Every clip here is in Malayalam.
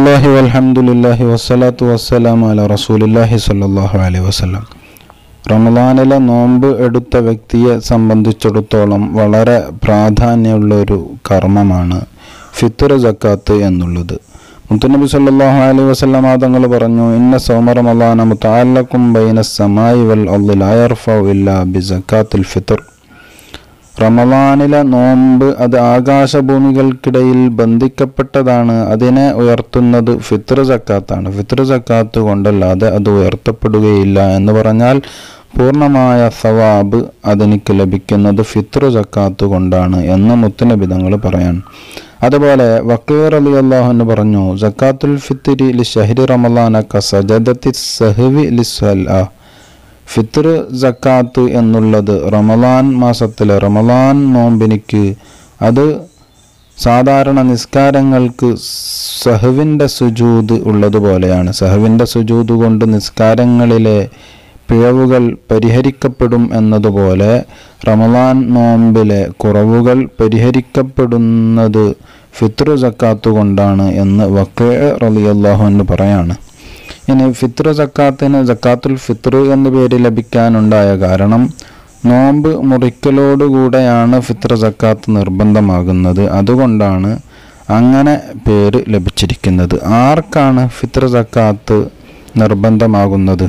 ബിസ്മില്ലാഹി വൽഹംദുലില്ലാഹി വസ്സലാത്തു വസ്സലാമു അല റസൂലില്ലാഹി സ്വല്ലല്ലാഹു അലൈഹി വസല്ലം റമദാനിലെ നോമ്പ് എടുത്ത വ്യക്തിയെ സംബന്ധിച്ചിടത്തോളം വളരെ പ്രാധാന്യമുള്ള ഒരു കർമ്മമാണ് ഫിത്തർ ജക്കാത്ത് എന്നുള്ളത് മുത്തുനബി സല്ലല്ലാഹു അലൈഹി വസല്ലം തങ്ങൾ പറഞ്ഞു ഇന്ന സൗമ റമദാന മുതഅല്ലഖും ബൈന സമായി വൽ അർളി ലാ യർഫഉ ഇല്ലാ ബി സക്കാത്തിൽ ഫിത്തർ റമദാനിലെ നോമ്പ് അത് ആകാശഭൂമികൾക്കിടയിൽ ബന്ധിക്കപ്പെട്ടതാണ് അതിനെ ഉയർത്തുന്നത് ഫിത്ർ സക്കാത്താണ് ഫിത്ർ സക്കാത്ത് കൊണ്ടല്ലാതെ അത് ഉയർത്തപ്പെടുകയില്ല എന്ന് പറഞ്ഞാൽ പൂർണ്ണമായ സവാബ് അതെനിക്ക് ലഭിക്കുന്നത് ഫിത്ർ സക്കാത്ത് കൊണ്ടാണ് എന്ന് മുത്തുനബിതങ്ങൾ പറയാൻ അതുപോലെ വക്കീർ അലി അള്ളാഹുന്ന് പറഞ്ഞു സക്കാത്തുൽ ഫിത്തിരി ലി ഷഹരി റമലാന കസജദത്തി സഹവി ലിസ്വല്ല ഫിത്ർ ജക്കാത്ത് എന്നുള്ളത് റമലാൻ മാസത്തിലെ റമലാൻ നോമ്പിനിക്ക് അത് സാധാരണ നിസ്കാരങ്ങൾക്ക് സഹവിൻ്റെ സുജൂത് ഉള്ളതുപോലെയാണ് സഹവിൻ്റെ സുജൂത് കൊണ്ട് നിസ്കാരങ്ങളിലെ പിഴവുകൾ പരിഹരിക്കപ്പെടും എന്നതുപോലെ റമലാൻ നോമ്പിലെ കുറവുകൾ പരിഹരിക്കപ്പെടുന്നത് ഫിത്ർ ജക്കാത്ത് കൊണ്ടാണ് എന്ന് വക്കേ റലിയല്ലാഹു എന്ന് പറയാണ് ഇനി ഫിത്ർ സക്കാത്തിന് സക്കാത്തുൽ ഫിത്ർ എന്ന പേര് ലഭിക്കാനുണ്ടായ കാരണം നോമ്പ് മുറിക്കലോടുകൂടെയാണ് ഫിത്ർ സക്കാത്ത് നിർബന്ധമാകുന്നത് അതുകൊണ്ടാണ് അങ്ങനെ പേര് ലഭിച്ചിരിക്കുന്നത് ആർക്കാണ് ഫിത്ർ സക്കാത്ത് നിർബന്ധമാകുന്നത്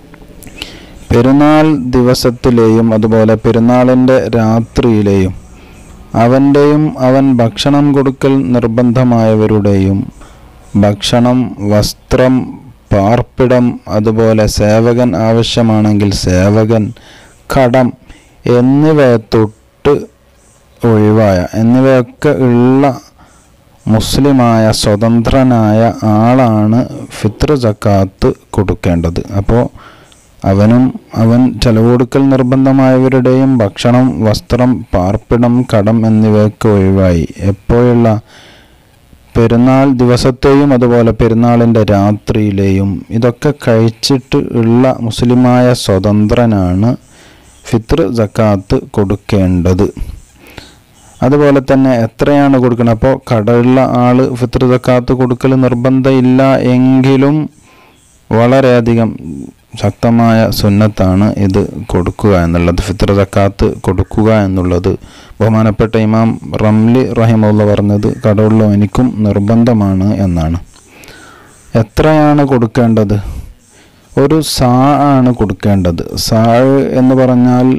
പെരുന്നാൾ ദിവസത്തിലെയും അതുപോലെ പെരുന്നാളിൻ്റെ രാത്രിയിലെയും അവൻ്റെയും അവൻ ഭക്ഷണം കൊടുക്കൽ നിർബന്ധമായവരുടെയും ഭക്ഷണം വസ്ത്രം പാർപ്പിടം അതുപോലെ സേവകൻ ആവശ്യമാണെങ്കിൽ സേവകൻ കടം എന്നിവയെ തൊട്ട് ഒഴിവായ എന്നിവയൊക്കെ ഉള്ള മുസ്ലിമായ സ്വതന്ത്രനായ ആളാണ് ഫിത്ർ ജക്കാത്ത് കൊടുക്കേണ്ടത് അപ്പോൾ അവനും അവൻ ചെലവ് കൊടുക്കൽ നിർബന്ധമായവരുടെയും ഭക്ഷണം വസ്ത്രം പാർപ്പിടം കടം എന്നിവയൊക്കെ ഒഴിവായി എപ്പോഴുള്ള പെരുന്നാൾ ദിവസത്തെയും അതുപോലെ പെരുന്നാളിൻ്റെ രാത്രിയിലെയും ഇതൊക്കെ കഴിച്ചിട്ട് ഉള്ള മുസ്ലിമായ സ്വതന്ത്രനാണ് ഫിത്ർ ജക്കാത്ത് കൊടുക്കേണ്ടത് അതുപോലെ തന്നെ എത്രയാണ് കൊടുക്കുന്നത് അപ്പോൾ കടമുള്ള ആൾ ഫിത്ർ ജക്കാത്ത് കൊടുക്കൽ നിർബന്ധമില്ല എങ്കിലും വളരെയധികം ശക്തമായ സുന്നത്താണ് ഇത് കൊടുക്കുക എന്നുള്ളത് ഫിത്ർ ജക്കാത്ത് കൊടുക്കുക എന്നുള്ളത് ബഹുമാനപ്പെട്ട ഇമാം റംലി റഹിമുള്ള പറഞ്ഞത് കടവുള്ള എനിക്കും നിർബന്ധമാണ് എന്നാണ് എത്രയാണ് കൊടുക്കേണ്ടത് ഒരു സാ ആണ് കൊടുക്കേണ്ടത് സാഴ് എന്ന് പറഞ്ഞാൽ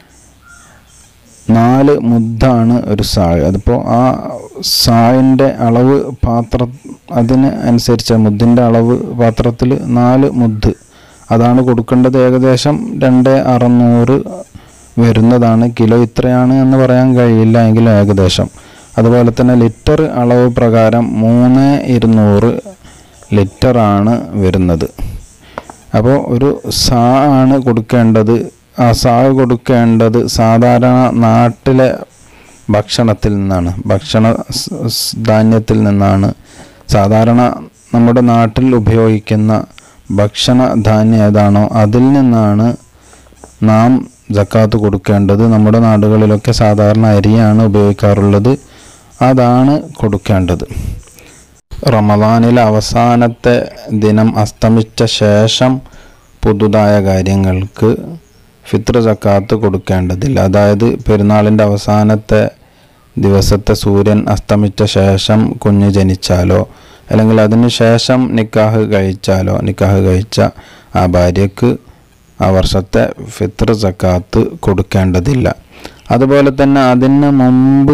നാല് മുദ്ദാണ് ഒരു സാഴ് അതിപ്പോൾ ആ സാഴിൻ്റെ അളവ് പാത്ര അതിന് അനുസരിച്ച് മുദ്ദിൻ്റെ അളവ് പാത്രത്തിൽ നാല് മുദ്ദ് അതാണ് കൊടുക്കേണ്ടത് ഏകദേശം രണ്ട് അറുന്നൂറ് വരുന്നതാണ് കിലോ ഇത്രയാണ് എന്ന് പറയാൻ കഴിയില്ല എങ്കിലും ഏകദേശം അതുപോലെ തന്നെ ലിറ്റർ അളവ് പ്രകാരം മൂന്ന് ഇരുന്നൂറ് ലിറ്ററാണ് വരുന്നത് അപ്പോൾ ഒരു സാ ആണ് കൊടുക്കേണ്ടത് ആ സാ കൊടുക്കേണ്ടത് സാധാരണ നാട്ടിലെ ഭക്ഷണത്തിൽ നിന്നാണ് ഭക്ഷണ ധാന്യത്തിൽ നിന്നാണ് സാധാരണ നമ്മുടെ നാട്ടിൽ ഉപയോഗിക്കുന്ന ഭക്ഷണ ധാന്യം ഏതാണോ അതിൽ നിന്നാണ് നാം ജക്കാത്ത് കൊടുക്കേണ്ടത് നമ്മുടെ നാടുകളിലൊക്കെ സാധാരണ അരിയാണ് ഉപയോഗിക്കാറുള്ളത് അതാണ് കൊടുക്കേണ്ടത് റമദാനിലെ അവസാനത്തെ ദിനം അസ്തമിച്ച ശേഷം പുതുതായ കാര്യങ്ങൾക്ക് ഫിത്ർ ജക്കാത്ത് കൊടുക്കേണ്ടതില്ല അതായത് പെരുന്നാളിൻ്റെ അവസാനത്തെ ദിവസത്തെ സൂര്യൻ അസ്തമിച്ച ശേഷം കുഞ്ഞ് ജനിച്ചാലോ അല്ലെങ്കിൽ അതിന് ശേഷം നിക്കാഹ് കഴിച്ചാലോ നിക്കാഹ് കഴിച്ച ആ ഭാര്യയ്ക്ക് ആ വർഷത്തെ ഫിത്ർ സക്കാത്ത് കൊടുക്കേണ്ടതില്ല അതുപോലെ തന്നെ അതിന് മുമ്പ്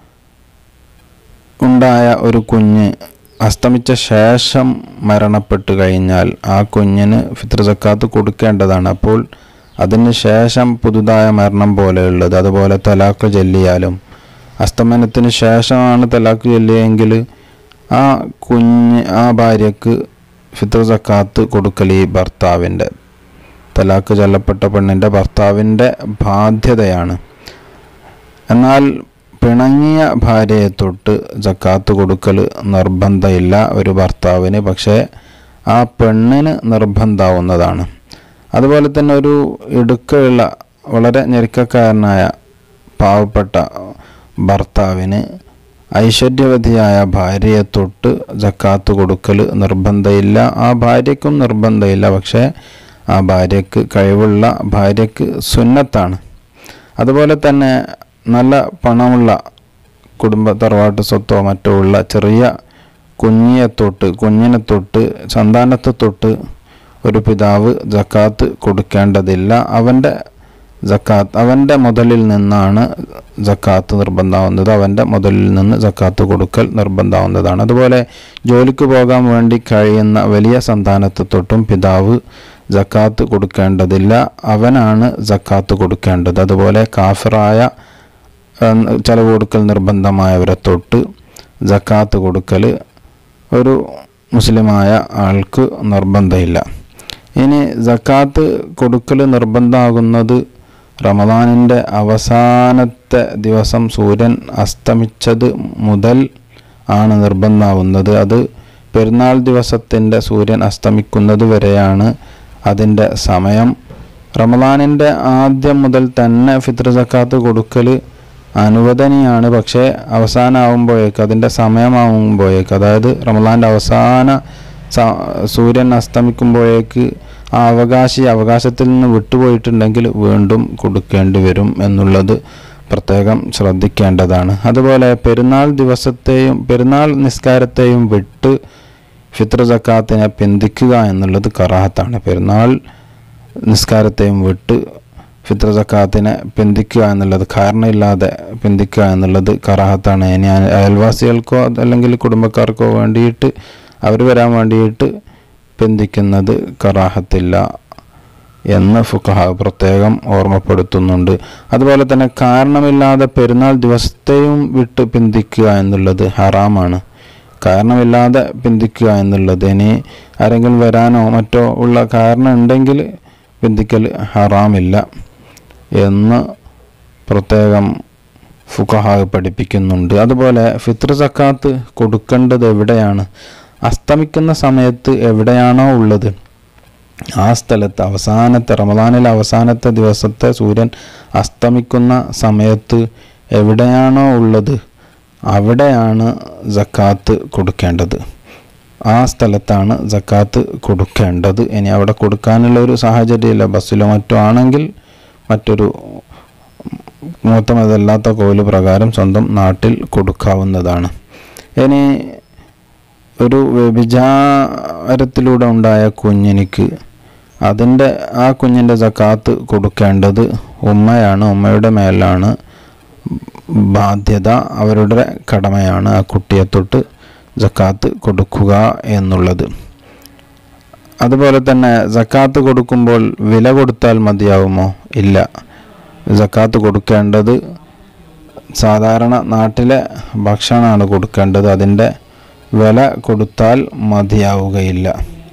ഉണ്ടായ ഒരു കുഞ്ഞ് അസ്തമിച്ച ശേഷം മരണപ്പെട്ടു കഴിഞ്ഞാൽ ആ കുഞ്ഞിന് ഫിത്ർ സക്കാത്ത് കൊടുക്കേണ്ടതാണ് അപ്പോൾ അതിന് ശേഷം പുതുതായ മരണം പോലെയുള്ളത് അതുപോലെ തലാക്ക് ചൊല്ലിയാലും അസ്തമനത്തിന് ശേഷമാണ് തലാക്ക് ചൊല്ലിയെങ്കിൽ ആ കുഞ്ഞ് ആ ഭാര്യക്ക് ഫിത്ർ സക്കാത്ത് കൊടുക്കൽ ഈ ഭർത്താവിൻ്റെ തലാക്ക് ചൊല്ലപ്പെട്ട പെണ്ണിൻ്റെ ഭർത്താവിൻ്റെ ബാധ്യതയാണ് എന്നാൽ പിണങ്ങിയ ഭാര്യയെ തൊട്ട് ജക്കാത്ത് കൊടുക്കൽ നിർബന്ധമില്ല ഒരു ഭർത്താവിന് പക്ഷേ ആ പെണ്ണിന് നിർബന്ധമാവുന്നതാണ് അതുപോലെ തന്നെ ഒരു ഇടുക്കമുള്ള വളരെ ഞെരുക്കക്കാരനായ പാവപ്പെട്ട ഭർത്താവിന് ഐശ്വര്യവതിയായ ഭാര്യയെ തൊട്ട് ജക്കാത്ത് കൊടുക്കൽ നിർബന്ധമില്ല ആ ഭാര്യയ്ക്കും നിർബന്ധമില്ല പക്ഷേ ആ ഭാര്യയ്ക്ക് കഴിവുള്ള ഭാര്യയ്ക്ക് സുന്നത്താണ് അതുപോലെ തന്നെ നല്ല പണമുള്ള കുടുംബ തറവാട്ട് സ്വത്തോ മറ്റോ ഉള്ള ചെറിയ കുഞ്ഞിയെ തൊട്ട് കുഞ്ഞിനെ തൊട്ട് സന്താനത്തെ തൊട്ട് ഒരു പിതാവ് ജക്കാത്ത് കൊടുക്കേണ്ടതില്ല അവൻ്റെ ജക്കാത്ത് അവൻ്റെ മുതലിൽ നിന്നാണ് ജക്കാത്ത് നിർബന്ധമാവുന്നത് അവൻ്റെ മുതലിൽ നിന്ന് ജക്കാത്ത് കൊടുക്കൽ നിർബന്ധമാവുന്നതാണ് അതുപോലെ ജോലിക്ക് പോകാൻ വേണ്ടി കഴിയുന്ന വലിയ സന്താനത്തെ തൊട്ടും പിതാവ് ജക്കാത്ത് കൊടുക്കേണ്ടതില്ല അവനാണ് ജക്കാത്ത് കൊടുക്കേണ്ടത് അതുപോലെ കാഫിറായ ഏഹ്, ചെലവ് കൊടുക്കൽ നിർബന്ധമായവരെ തൊട്ട് ജക്കാത്ത് കൊടുക്കൽ ഒരു മുസ്ലിമായ ആൾക്ക് നിർബന്ധമില്ല ഇനി ജക്കാത്ത് കൊടുക്കൽ നിർബന്ധമാകുന്നത് റമദാനിൻ്റെ അവസാനത്തെ ദിവസം സൂര്യൻ അസ്തമിച്ചത് മുതൽ ആണ് നിർബന്ധമാവുന്നത് അത് പെരുന്നാൾ ദിവസത്തിൻ്റെ സൂര്യൻ അസ്തമിക്കുന്നത് വരെയാണ് അതിൻ്റെ സമയം റമദാനിൻ്റെ ആദ്യം മുതൽ തന്നെ ഫിത്ർ സക്കാത്ത് കൊടുക്കൽ അനുവദനീയാണ് പക്ഷേ അവസാനമാകുമ്പോഴേക്ക് അതിൻ്റെ സമയമാകുമ്പോഴേക്ക് അതായത് റമദാൻ്റെ അവസാന സ- സൂര്യൻ അസ്തമിക്കുമ്പോഴേക്ക് ആ അവകാശി അവകാശത്തിൽ നിന്ന് വിട്ടുപോയിട്ടുണ്ടെങ്കിൽ വീണ്ടും കൊടുക്കേണ്ടി വരും എന്നുള്ളത് പ്രത്യേകം ശ്രദ്ധിക്കേണ്ടതാണ് അതുപോലെ പെരുന്നാൾ ദിവസത്തെയും പെരുന്നാൾ നിസ്കാരത്തെയും വിട്ട് ഫിത്ർ സക്കാത്തിനെ പിന്തിക്കുക എന്നുള്ളത് കറാഹത്താണ് പെരുന്നാൾ നിസ്കാരത്തെയും വിട്ട് ഫിത്ർ സക്കാത്തിനെ പിന്തിക്കുക എന്നുള്ളത് കാരണമില്ലാതെ പിന്തിക്കുക എന്നുള്ളത് കറാഹത്താണ് ഇനി അയ- അയൽവാസികൾക്കോ അല്ലെങ്കിൽ കുടുംബക്കാർക്കോ വേണ്ടിയിട്ട് അവർ വരാൻ വേണ്ടിയിട്ട് പിന്തിക്കുന്നത് കറാഹത്തില്ല എന്ന് ഫുഖഹ പ്രത്യേകം ഓർമ്മപ്പെടുത്തുന്നുണ്ട് അതുപോലെ തന്നെ കാരണമില്ലാതെ പെരുന്നാൾ ദിവസത്തെയും വിട്ട് പിന്തിക്കുക എന്നുള്ളത് ഹറാമാണ് കാരണമില്ലാതെ പിന്തിക്കുക എന്നുള്ളത് ഇനി ആരെങ്കിലും വരാനോ മറ്റോ ഉള്ള കാരണം ഉണ്ടെങ്കിൽ പിന്തിക്കൽ ഹറാമില്ല എന്ന് പ്രത്യേകം ഫുഖഹ പഠിപ്പിക്കുന്നുണ്ട് അതുപോലെ ഫിത്ർ സക്കാത്ത് കൊടുക്കേണ്ടത് എവിടെയാണ് അസ്തമിക്കുന്ന സമയത്ത് എവിടെയാണോ ഉള്ളത് ആ സ്ഥലത്ത് അവസാനത്തെ റമദാനിലെ അവസാനത്തെ ദിവസത്തെ സൂര്യൻ അസ്തമിക്കുന്ന സമയത്ത് എവിടെയാണോ ഉള്ളത് അവിടെയാണ് ജക്കാത്ത് കൊടുക്കേണ്ടത് ആ സ്ഥലത്താണ് ജക്കാത്ത് കൊടുക്കേണ്ടത് ഇനി അവിടെ കൊടുക്കാനുള്ള ഒരു സാഹചര്യമില്ല ബസ്സിലോ മറ്റോ ആണെങ്കിൽ മറ്റൊരു മൂത്തം അതല്ലാത്ത കോല് പ്രകാരം സ്വന്തം നാട്ടിൽ കൊടുക്കാവുന്നതാണ് ഇനി ഒരു വ്യഭിചാരത്തിലൂടെ ഉണ്ടായ കുഞ്ഞിനിക്ക് അതിൻ്റെ ആ കുഞ്ഞിൻ്റെ ജക്കാത്ത് കൊടുക്കേണ്ടത് ഉമ്മയാണ് ഉമ്മയുടെ മേലാണ് ബാധ്യത അവരുടെ കടമയാണ് ആ കുട്ടിയെ തൊട്ട് ജക്കാത്ത് കൊടുക്കുക എന്നുള്ളത് അതുപോലെ തന്നെ ജക്കാത്ത് കൊടുക്കുമ്പോൾ വില കൊടുത്താൽ മതിയാവുമോ ഇല്ല ജക്കാത്ത് കൊടുക്കേണ്ടത് സാധാരണ നാട്ടിലെ ഭക്ഷണമാണ് കൊടുക്കേണ്ടത് അതിൻ്റെ വില കൊടുത്താൽ മതിയാവുകയില്ല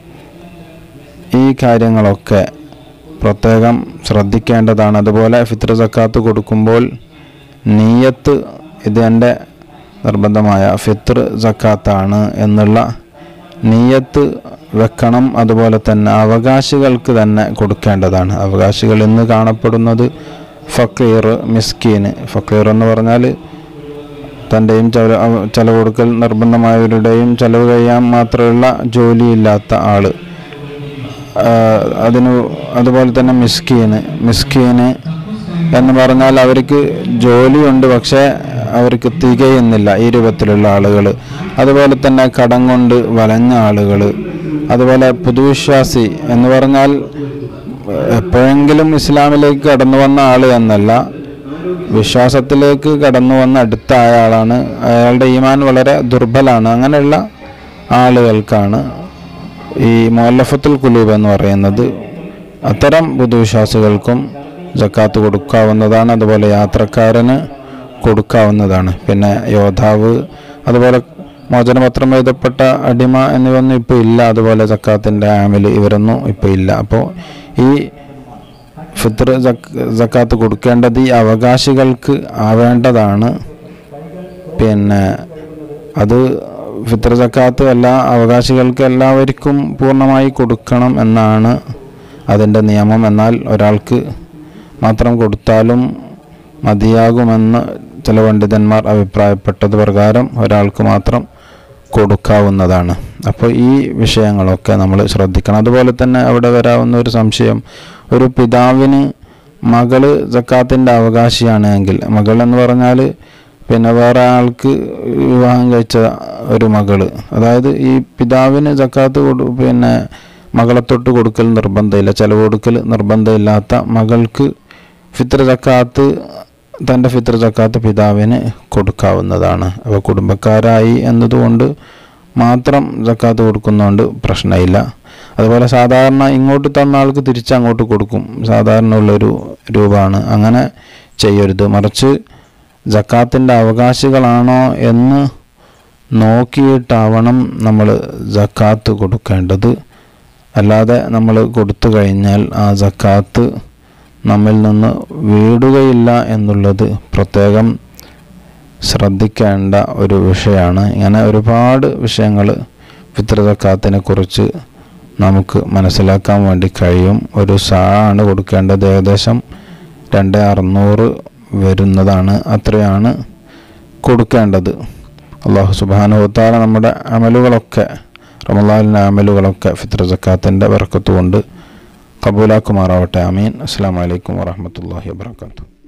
ഈ കാര്യങ്ങളൊക്കെ പ്രത്യേകം ശ്രദ്ധിക്കേണ്ടതാണ് അതുപോലെ ഫിത്ര സക്കാത്ത് കൊടുക്കുമ്പോൾ നീയത്ത് ഇത് എൻ്റെ നിർബന്ധമായ ഫിത്ർ സക്കാത്താണ് എന്നുള്ള നീയത്ത് വെക്കണം അതുപോലെ തന്നെ അവകാശികൾക്ക് തന്നെ കൊടുക്കേണ്ടതാണ് അവകാശികൾ ഇന്ന് കാണപ്പെടുന്നത് ഫക്കീർ മിസ്കീന് ഫക്കീർ എന്ന് പറഞ്ഞാൽ തൻ്റെയും ചെല ചെലവ് കൊടുക്കൽ നിർബന്ധമായവരുടെയും ചെലവ് കഴിയാൻ മാത്രമുള്ള ജോലിയില്ലാത്ത ആള് ആഹ് അതിന് അതുപോലെ തന്നെ മിസ്കീന് മിസ്കീന് എന്ന് പറഞ്ഞാൽ അവർക്ക് ജോലിയുണ്ട് പക്ഷേ അവർക്ക് തികയുന്നില്ല ഈ രൂപത്തിലുള്ള ആളുകൾ അതുപോലെ തന്നെ കടം കൊണ്ട് വലഞ്ഞ ആളുകൾ അതുപോലെ പുതുവിശ്വാസി എന്ന് പറഞ്ഞാൽ എപ്പോഴെങ്കിലും ഇസ്ലാമിലേക്ക് കടന്നു വന്ന ആൾ എന്നല്ല വിശ്വാസത്തിലേക്ക് കടന്നു വന്ന അടുത്തായ ആളാണ് അയാളുടെ ഈമാൻ വളരെ ദുർബലാണ് അങ്ങനെയുള്ള ആളുകൾക്കാണ് ഈ മൊല്ലഫത്തുൽ കുലൂബ് എന്ന് പറയുന്നത് അത്തരം പൊതുവിശ്വാസികൾക്കും ജക്കാത്ത് കൊടുക്കാവുന്നതാണ് അതുപോലെ യാത്രക്കാരന് കൊടുക്കാവുന്നതാണ് പിന്നെ യോദ്ധാവ് അതുപോലെ മോചനപത്രം എഴുതപ്പെട്ട അടിമ എന്നിവയൊന്നും ഇപ്പോൾ ഇല്ല അതുപോലെ ജക്കാത്തിൻ്റെ ആമിൽ ഇവരൊന്നും ഇപ്പോൾ ഇല്ല അപ്പോൾ ഈ ഫിത്ർ ജക്കാത്ത് കൊടുക്കേണ്ടത് ഈ അവകാശികൾക്ക് ആവേണ്ടതാണ് പിന്നെ അത് ഫിത്ർ ജക്കാത്ത് എല്ലാ അവകാശികൾക്ക് എല്ലാവർക്കും പൂർണ്ണമായി കൊടുക്കണം എന്നാണ് അതിൻ്റെ നിയമം എന്നാൽ ഒരാൾക്ക് മാത്രം കൊടുത്താലും മതിയാകുമെന്ന് ചില പണ്ഡിതന്മാർ അഭിപ്രായപ്പെട്ടത് പ്രകാരം ഒരാൾക്ക് മാത്രം കൊടുക്കാവുന്നതാണ് അപ്പോൾ ഈ വിഷയങ്ങളൊക്കെ നമ്മൾ ശ്രദ്ധിക്കണം അതുപോലെ തന്നെ അവിടെ വരാവുന്ന ഒരു സംശയം ഒരു പിതാവിന് മകള് ജക്കാത്തിൻ്റെ അവകാശിയാണ് എങ്കിൽ മകൾ എന്ന് പറഞ്ഞാൽ പിന്നെ വേറെ ആൾക്ക് വിവാഹം കഴിച്ച ഒരു മകള് അതായത് ഈ പിതാവിന് ജക്കാത്ത് കൊടു പിന്നെ മകളെ തൊട്ട് കൊടുക്കൽ നിർബന്ധമില്ല ചെലവ് കൊടുക്കൽ നിർബന്ധമില്ലാത്ത മകൾക്ക് ഫിത്ര ജക്കാത്ത് തൻ്റെ ഫിത്ര ജക്കാത്ത് പിതാവിന് കൊടുക്കാവുന്നതാണ് അപ്പോൾ കുടുംബക്കാരായി എന്നതുകൊണ്ട് മാത്രം ജക്കാത്ത് കൊടുക്കുന്നതുകൊണ്ട് പ്രശ്നമില്ല അതുപോലെ സാധാരണ ഇങ്ങോട്ട് തന്ന ആൾക്ക് തിരിച്ച് അങ്ങോട്ട് കൊടുക്കും സാധാരണ ഉള്ളൊരു രൂപമാണ് അങ്ങനെ ചെയ്യരുത് മറിച്ച് ജക്കാത്തിൻ്റെ അവകാശികളാണോ എന്ന് നോക്കിയിട്ടാവണം നമ്മൾ ജക്കാത്ത് കൊടുക്കേണ്ടത് അല്ലാതെ നമ്മൾ കൊടുത്തു കഴിഞ്ഞാൽ ആ ജക്കാത്ത് നമ്മിൽ നിന്ന് വീടുകയില്ല എന്നുള്ളത് പ്രത്യേകം ശ്രദ്ധിക്കേണ്ട ഒരു വിഷയമാണ് ഇങ്ങനെ ഒരുപാട് വിഷയങ്ങൾ ഫിത്രതക്കാത്തിനെ കുറിച്ച് നമുക്ക് മനസ്സിലാക്കാൻ വേണ്ടി കഴിയും ഒരു സാ ആണ് കൊടുക്കേണ്ടത് ഏകദേശം രണ്ട് അറുന്നൂറ് വരുന്നതാണ് അത്രയാണ് കൊടുക്കേണ്ടത് അള്ളാഹു സുബാനുഹത്താല നമ്മുടെ അമലുകളൊക്കെ റമലാലിൻ്റെ അമലുകളൊക്കെ ഫിത്ര ജക്കാത്തിൻ്റെ ബർക്കത്ത് കൊണ്ട് കബൂലാക്കുമാറാവട്ടെ അമീൻ അസ്സാം വലൈക്കും വാഹമത്തല്ലാഹി വാബർക്കാത്തു